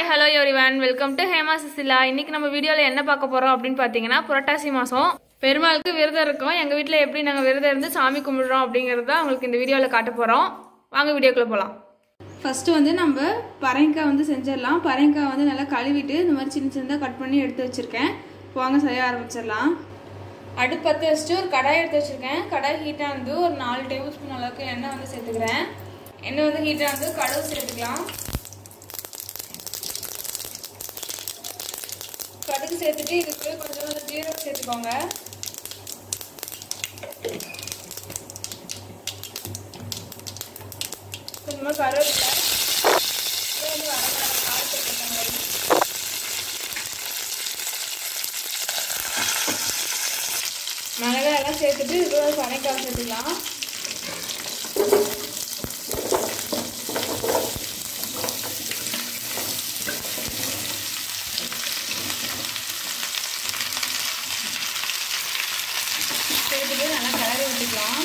hello everyone welcome to Hema Sisila இன்னைக்கு நம்ம வீடியோவில் என்ன பார்க்க போறோம் அப்படின்னு பார்த்தீங்கன்னா புரட்டாசி மாதம் பெருமாளுக்கு விரதம் இருக்கோம் எங்கள் வீட்டில் எப்படி நாங்கள் விரதம் இருந்து சாமி கும்பிடுறோம் அப்படிங்கிறத உங்களுக்கு இந்த வீடியோவில் காட்ட போகிறோம் வாங்க வீடியோக்குள்ளே போகலாம் ஃபஸ்ட்டு வந்து நம்ம பரங்கிக்காய் வந்து செஞ்சிடலாம் பரங்கிக்காய் வந்து நல்லா கழுவிட்டு இந்த மாதிரி சின்ன சின்னதாக கட் பண்ணி எடுத்து வச்சுருக்கேன் வாங்க செய்ய ஆரம்பிச்சிடலாம் அடுப்பு பற்ற வச்சுட்டு ஒரு கடாய் எடுத்து வச்சுருக்கேன் கடாய் ஹீட்டாக இருந்து ஒரு நாலு டேபிள் ஸ்பூன் அளவுக்கு எண்ணெய் வந்து சேர்த்துக்கிறேன் எண்ணெய் வந்து ஹீட்டாக இருந்து கடுகு சேர்த்துக்கலாம் கடுகு சேர்த்துட்டு இதுக்கு கொஞ்சம் வந்து ஜீரகம் சேர்த்துக்கோங்க கொஞ்சமாக கருவேப்பிலை இது வந்து வரமிளகாய் காரத்துக்கு ஏற்ற மாதிரி மிளகாய் எல்லாம் சேர்த்துட்டு இது கூட பனைக்காய் சேர்த்துக்கலாம் சேர்த்துட்டு நல்லா கிளறி விட்டுக்கலாம்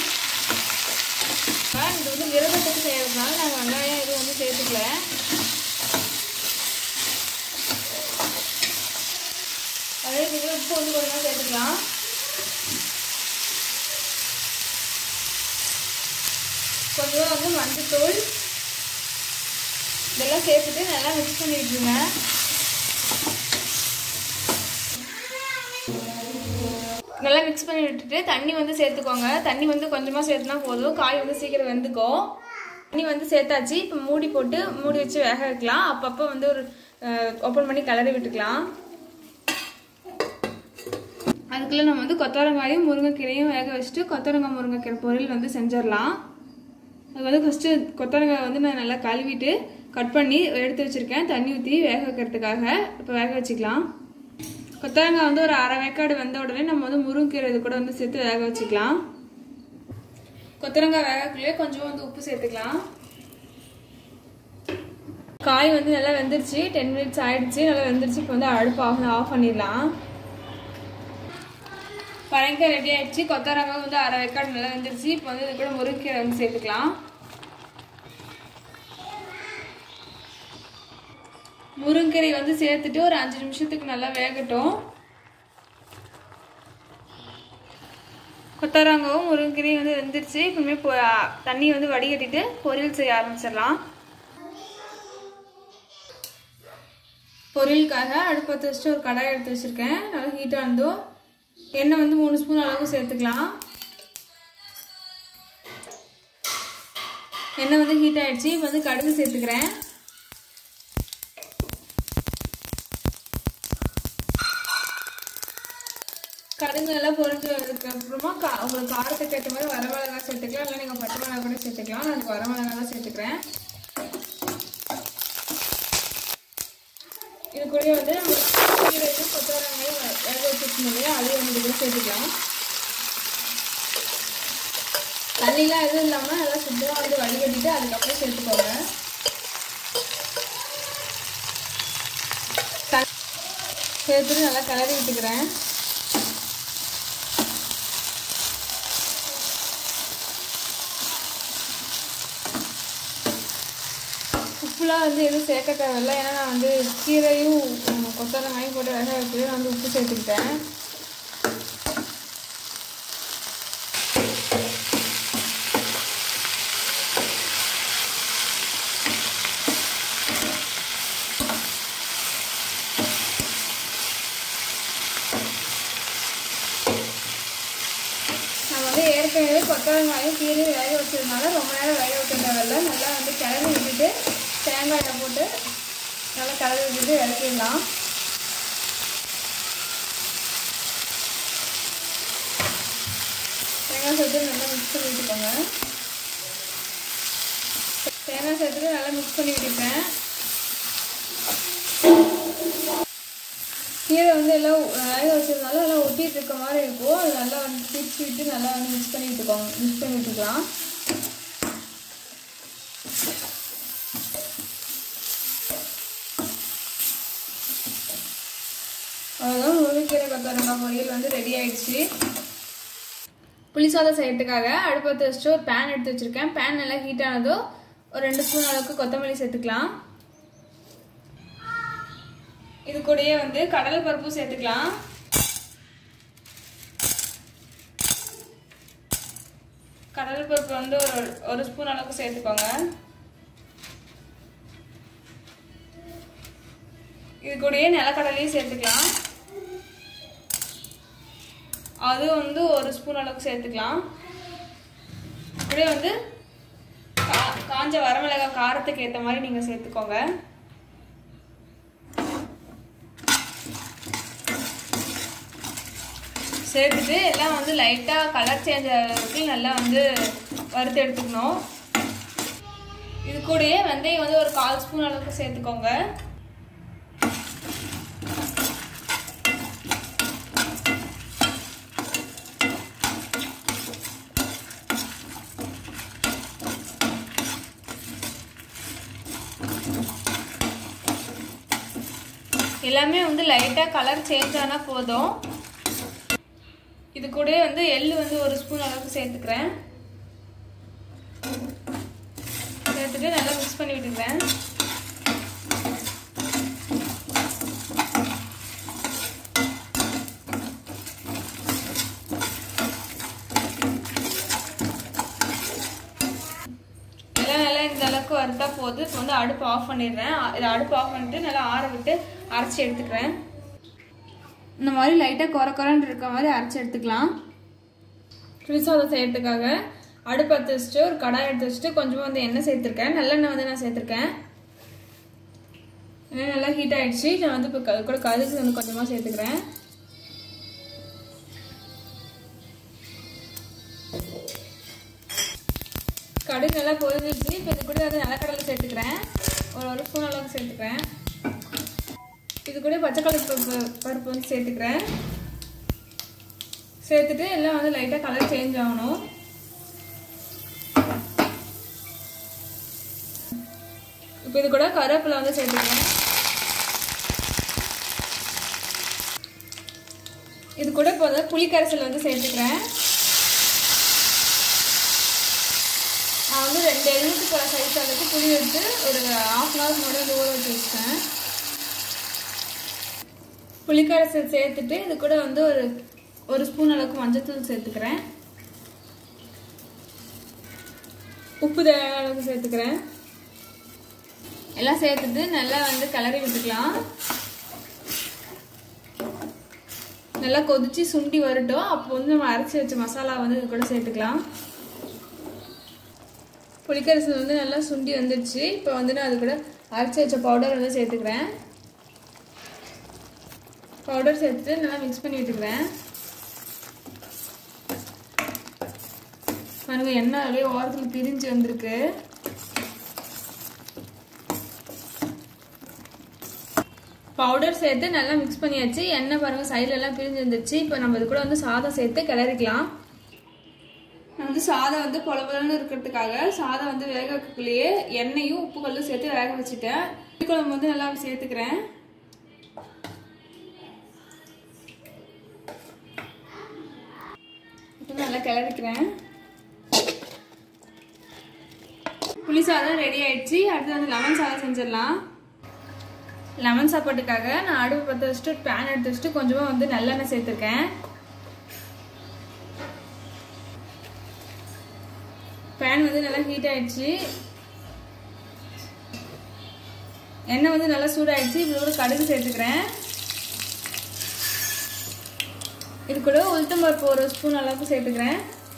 இது வந்து விரதத்துக்கு செய்யறதுனால நாங்கள் வெங்காயம் எதுவும் வந்து சேர்த்துக்கல அதே இதுக்கு உப்பு வந்து கொஞ்சமாக சேர்த்துக்கலாம் கொஞ்சம் வந்து மஞ்சத்தூள் இதெல்லாம் சேர்த்துட்டு நல்லா மிக்ஸ் பண்ணி விட்டுருங்க நல்லா மிக்ஸ் பண்ணி விட்டுட்டு தண்ணி வந்து சேர்த்துக்கோங்க தண்ணி வந்து கொஞ்சமாக சேர்த்துனா போதும் காய் வந்து சீக்கிரம் வெந்துக்கும் தண்ணி வந்து சேர்த்தாச்சு இப்போ மூடி போட்டு மூடி வச்சு வேக வைக்கலாம் அப்பப்போ வந்து ஒரு ஓப்பன் பண்ணி கிளறி விட்டுக்கலாம் அதுக்குள்ளே நம்ம வந்து கொத்தவரங்காயும் முருங்கைக்கீரையும் வேக வச்சுட்டு கொத்தவரங்காய் முருங்கைக்கீரை பொரியல் வந்து செஞ்சிடலாம் அது வந்து ஃபஸ்ட்டு கொத்தவரங்காய் வந்து நான் நல்லா கழுவிட்டு கட் பண்ணி எடுத்து வச்சுருக்கேன் தண்ணி ஊற்றி வேக வைக்கிறதுக்காக இப்போ வேக வச்சுக்கலாம் கொத்தவரங்காய் வந்து ஒரு அரை வேக்காடு வெந்த உடனே நம்ம வந்து முருங்கீரை இது கூட வந்து சேர்த்து வேக வச்சுக்கலாம் கொத்தவரங்காய் வேகக்குள்ளேயே கொஞ்சம் வந்து உப்பு சேர்த்துக்கலாம் காய் வந்து நல்லா வெந்துருச்சு டென் மினிட்ஸ் ஆயிடுச்சு நல்லா வெந்துருச்சு இப்போ வந்து அடுப்பு ஆஃப் ஆஃப் பண்ணிடலாம் பரங்காய் ரெடி ஆயிடுச்சு கொத்தவரங்காய் வந்து அரை வேக்காடு நல்லா வெந்துருச்சு இப்போ வந்து இது கூட முருங்கீரை வந்து சேர்த்துக்கலாம் முருங்கீரை வந்து சேர்த்துட்டு ஒரு அஞ்சு நிமிஷத்துக்கு நல்லா வேகட்டும் கொத்தவரங்காவும் முருங்கீரையும் வந்து வெந்துருச்சு இப்பவுமே பொ தண்ணி வந்து வடிகட்டிட்டு பொரியல் செய்ய ஆரம்பிச்சிடலாம் பொரியலுக்காக அடுப்பு பற்ற வச்சுட்டு ஒரு கடாய் எடுத்து வச்சுருக்கேன் நல்லா ஹீட்டாக இருந்தோம் எண்ணெய் வந்து மூணு ஸ்பூன் அளவு சேர்த்துக்கலாம் எண்ணெய் வந்து ஹீட் ஆகிடுச்சு இப்போ வந்து கடுகு சேர்த்துக்கிறேன் கடுகு நல்லா பொரிஞ்சு வந்ததுக்கு அப்புறமா கா உங்களுக்கு காரத்துக்கு ஏற்ற மாதிரி வரமிளகா சேர்த்துக்கலாம் இல்லை நீங்கள் பச்சை மிளகா கூட சேர்த்துக்கலாம் நான் வரமிளகா தான் சேர்த்துக்கிறேன் இது கூட வந்து நம்ம கீரையும் கொத்தவரங்காயும் வேக வச்சுருக்கோம் இல்லையா அதையும் வந்து கூட சேர்த்துக்கலாம் தண்ணிலாம் எதுவும் இல்லாமல் நல்லா சுத்தமாக வந்து வடிகட்டிட்டு அதுக்கப்புறம் சேர்த்துக்கோங்க சேர்த்துட்டு நல்லா கிளறி விட்டுக்கிறேன் உப்புலாம் வந்து எதுவும் சேர்க்க தேவையில்ல ஏன்னா நான் வந்து கீரையும் கொத்தவரங்காயும் போட்டு வேக வைக்கிறேன் நான் வந்து உப்பு சேர்த்துக்கிட்டேன் நான் வந்து ஏற்கனவே கொத்தவரங்காயும் கீரையும் வேக வச்சதுனால ரொம்ப நேரம் வேக வைக்க தேவையில்ல நல்லா வந்து கிளறி விட்டுட்டு தேங்காயை போட்டு நல்லா கிளறி விட்டுட்டு இறக்கிடலாம் தேங்காய் சேர்த்து நல்லா மிக்ஸ் பண்ணி விட்டுக்கோங்க தேங்காய் சேர்த்துட்டு நல்லா மிக்ஸ் பண்ணி விட்டுட்டேன் கீரை வந்து எல்லாம் வேக வச்சதுனால எல்லாம் ஒட்டிட்டு இருக்க மாதிரி இருக்கும் அது நல்லா வந்து பிரிச்சு விட்டு நல்லா வந்து மிக்ஸ் பண்ணி விட்டுக்கோங்க மிக்ஸ் பண்ணி விட்டுக்கலாம் அவ்வளோதான் முருங்கைக்கீரை கொத்தவரங்காய் பொரியல் வந்து ரெடி ஆயிடுச்சு புளிசாதம் செய்யறதுக்காக அடுப்பு பற்ற வச்சுட்டு ஒரு பேன் எடுத்து வச்சிருக்கேன் பேன் நல்லா ஹீட் ஆனதும் ஒரு ரெண்டு ஸ்பூன் அளவுக்கு கொத்தமல்லி சேர்த்துக்கலாம் இது கூடயே வந்து கடலை பருப்பும் சேர்த்துக்கலாம் கடலை பருப்பு வந்து ஒரு ஒரு ஸ்பூன் அளவுக்கு சேர்த்துக்கோங்க இது கூடயே நிலக்கடலையும் சேர்த்துக்கலாம் அது வந்து ஒரு ஸ்பூன் அளவுக்கு சேர்த்துக்கலாம் இப்படியே வந்து கா- காஞ்ச வரமிளகாய் காரத்துக்கு ஏற்ற மாதிரி நீங்கள் சேர்த்துக்கோங்க சேர்த்துட்டு எல்லாம் வந்து லைட்டாக கலர் சேஞ்ச் ஆகிறதுக்கு நல்லா வந்து வறுத்து எடுத்துக்கணும் இது கூடயே வெந்தயம் வந்து ஒரு கால் ஸ்பூன் அளவுக்கு சேர்த்துக்கோங்க எல்லாமே வந்து லைட்டாக கலர் சேஞ்ச் ஆனால் போதும் இது கூடயே வந்து எள்ளு வந்து ஒரு ஸ்பூன் அளவுக்கு சேர்த்துக்கிறேன் சேர்த்துட்டு நல்லா மிக்ஸ் பண்ணி விட்டுக்கிறேன் எல்லாம் நல்லா இந்த அளவுக்கு வறுத்தா போதும் இப்போ வந்து அடுப்பு ஆஃப் பண்ணிடுறேன் இதை அடுப்பு ஆஃப் பண்ணிட்டு நல்லா ஆற விட்டு அரைச்சி எடுத்துக்கிறேன் இந்த மாதிரி லைட்டாக குறை குறைன்னு இருக்க மாதிரி அரைச்சி எடுத்துக்கலாம் புளிசாதம் செய்யறதுக்காக அடுப்பு எடுத்து வச்சுட்டு ஒரு கடாய் எடுத்து வச்சுட்டு கொஞ்சமாக வந்து எண்ணெய் சேர்த்துருக்கேன் நல்லெண்ணெய் வந்து நான் சேர்த்துருக்கேன் எண்ணெய் நல்லா ஹீட் ஆயிடுச்சு நான் வந்து இப்போ க- கூட கருது வந்து கொஞ்சமாக சேர்த்துக்கிறேன் கடுகு நல்லா பொரிஞ்சிருச்சு இப்போ இது கூட வந்து நிலக்கடலை சேர்த்துக்கிறேன் ஒரு ஒரு ஸ்பூன் அளவுக்கு சேர்த்துக்கிறேன் இது கூட பச்சைக்கடலை பருப்பு பருப்பு வந்து சேர்த்துக்கிறேன் சேர்த்துட்டு எல்லாம் வந்து லைட்டாக கலர் சேஞ்ச் ஆகணும் இப்போ இது கூட கருவேப்பிலை வந்து சேர்த்துக்கிறேன் இது கூட இப்போ வந்து புளிக்கரைசல் வந்து சேர்த்துக்கிறேன் நான் வந்து ரெண்டு எழுநூத்தி போகிற சைஸ் அளவுக்கு புளி எடுத்து ஒரு ஹாஃப் அன் ஹவர் முன்னாடி வந்து ஊற வச்சு வச்சிட்டேன் புளிக்கரைசல் சேர்த்துட்டு இது கூட வந்து ஒரு ஒரு ஸ்பூன் அளவுக்கு மஞ்சத்தூள் சேர்த்துக்கிறேன் உப்பு தேவையான அளவுக்கு சேர்த்துக்கிறேன் எல்லாம் சேர்த்துட்டு நல்லா வந்து கிளறி விட்டுக்கலாம் நல்லா கொதிச்சு சுண்டி வரட்டும் அப்போ வந்து நம்ம அரைச்சி வச்ச மசாலா வந்து இது கூட சேர்த்துக்கலாம் புளிக்கரிசல் வந்து நல்லா சுண்டி வந்துடுச்சு இப்போ வந்து நான் அது கூட அரைச்சி வச்ச பவுடர் வந்து சேர்த்துக்கிறேன் பவுடர் சேர்த்துட்டு நல்லா மிக்ஸ் பண்ணி விட்டுக்கிறேன் பாருங்க எண்ணெய் அப்படியே ஓரத்தில் பிரிஞ்சு வந்திருக்கு பவுடர் சேர்த்து நல்லா மிக்ஸ் பண்ணியாச்சு எண்ணெய் பாருங்க சைடுல எல்லாம் பிரிஞ்சு வந்துருச்சு இப்போ நம்ம இது கூட வந்து சாதம் சேர்த்து கிளறிக்கலாம் நான் வந்து சாதம் வந்து பொலபொலன்னு இருக்கிறதுக்காக சாதம் வந்து வேக வைக்கக்குள்ளேயே எண்ணெயும் உப்பு கல்லும் சேர்த்து வேக வச்சுட்டேன் புளிக்குழம்பு வந்து நல்லா சேர்த்துக்கிறேன் இப்போ நல்லா கிளறிக்கிறேன் புளி சாதம் ரெடி ஆயிடுச்சு அடுத்து வந்து லெமன் சாதம் செஞ்சிடலாம் லெமன் சாப்பாட்டுக்காக நான் அடுப்பு பற்ற வச்சுட்டு பேன் எடுத்து வச்சுட்டு கொஞ்சமாக வந்து நல்லெண்ணெய் சேர்த்துருக்கேன் பேன் வந்து நல்லா ஹீட் ஆயிடுச்சு எண்ணெய் வந்து நல்லா சூடாயிடுச்சு இது கூட கடுகு சேர்த்துக்கிறேன் இது கூட உளுத்தம் பருப்பு ஒரு ஸ்பூன் அளவுக்கு சேர்த்துக்கிறேன்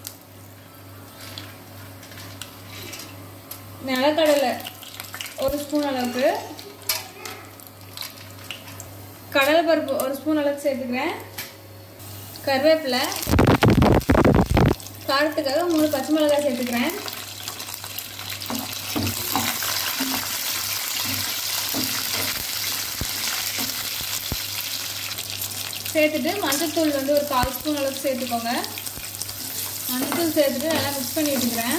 நிலக்கடலை ஒரு ஸ்பூன் அளவுக்கு கடலை பருப்பு ஒரு ஸ்பூன் அளவுக்கு சேர்த்துக்கிறேன் கருவேப்பிலை காரத்துக்காக மூணு பச்சை மிளகாய் சேர்த்துக்கிறேன் சேர்த்துட்டு மஞ்சத்தூள் வந்து ஒரு கால் ஸ்பூன் அளவுக்கு சேர்த்துக்கோங்க மஞ்சத்தூள் சேர்த்துட்டு நல்லா மிக்ஸ் பண்ணி விட்டுக்கிறேன்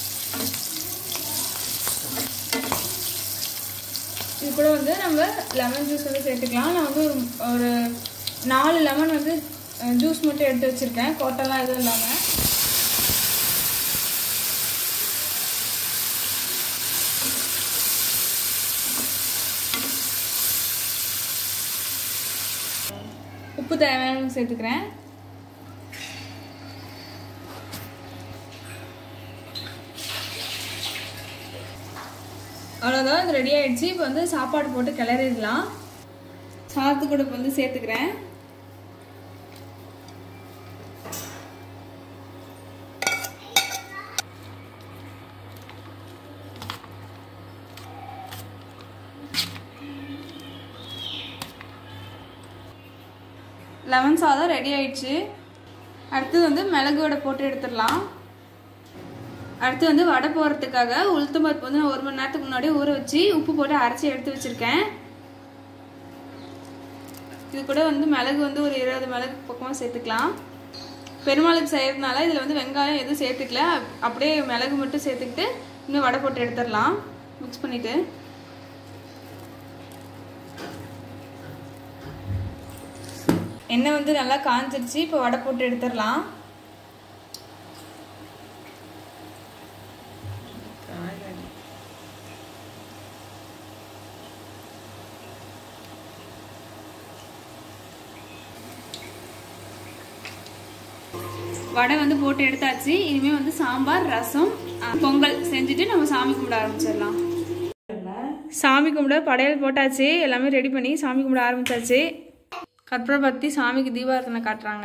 இது கூட வந்து நம்ம லெமன் ஜூஸ் வந்து சேர்த்துக்கலாம் நான் வந்து ஒரு ஒரு நாலு லெமன் வந்து ஜூஸ் மட்டும் எடுத்து வச்சுருக்கேன் கோட்டெல்லாம் எதுவும் இல்லாமல் உப்பு தேவையான அளவு சேர்த்துக்கிறேன் அவ்வளோதான் இது ரெடி ஆயிடுச்சு இப்போ வந்து சாப்பாடு போட்டு கிளறிடலாம் சாதத்து கூட இப்போ வந்து சேர்த்துக்கிறேன் லெமன் சாதம் ரெடி ஆயிடுச்சு அடுத்தது வந்து மிளகு வடை போட்டு எடுத்துடலாம் அடுத்து வந்து வடை போடுறதுக்காக உளுத்தம் பருப்பு வந்து நான் ஒரு மணி நேரத்துக்கு முன்னாடி ஊற வச்சு உப்பு போட்டு அரைச்சி எடுத்து வச்சிருக்கேன் இது கூட வந்து மிளகு வந்து ஒரு இருபது மிளகு பக்கமாக சேர்த்துக்கலாம் பெருமாளுக்கு செய்யறதுனால இதில் வந்து வெங்காயம் எதுவும் சேர்த்துக்கல அப்படியே மிளகு மட்டும் சேர்த்துக்கிட்டு இன்னும் வடை போட்டு எடுத்துடலாம் மிக்ஸ் பண்ணிவிட்டு எண்ணெய் வந்து நல்லா காஞ்சிருச்சு இப்போ வடை போட்டு எடுத்துடலாம் வடை வந்து போட்டு எடுத்தாச்சு இனிமேல் வந்து சாம்பார் ரசம் அஹ், பொங்கல் செஞ்சுட்டு நம்ம சாமி கும்பிட ஆரம்பிச்சிடலாம் சாமி கும்பிட படையல் போட்டாச்சு எல்லாமே ரெடி பண்ணி சாமி கும்பிட ஆரம்பிச்சாச்சு கற்பூர பத்தி சாமிக்கு தீபாரத்தனை காட்டுறாங்க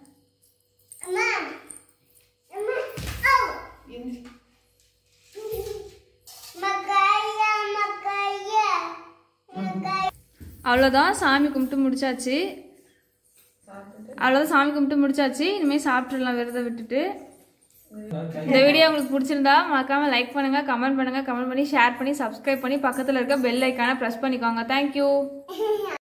அவ்வளோதான் சாமி கும்பிட்டு முடிச்சாச்சு அவ்வளோதான் சாமி கும்பிட்டு முடிச்சாச்சு இனிமேல் சாப்பிட்டுடலாம் விரதம் விட்டுட்டு இந்த வீடியோ உங்களுக்கு பிடிச்சிருந்தா மறக்காம லைக் பண்ணுங்க கமெண்ட் பண்ணுங்க கமெண்ட் பண்ணி ஷேர் பண்ணி சப்ஸ்கிரைப் பண்ணி பக்கத்தில் இருக்க பெல் ஐக்கானை ப்ரெஸ் பண்ணிக்கோங்க தேங்க்யூ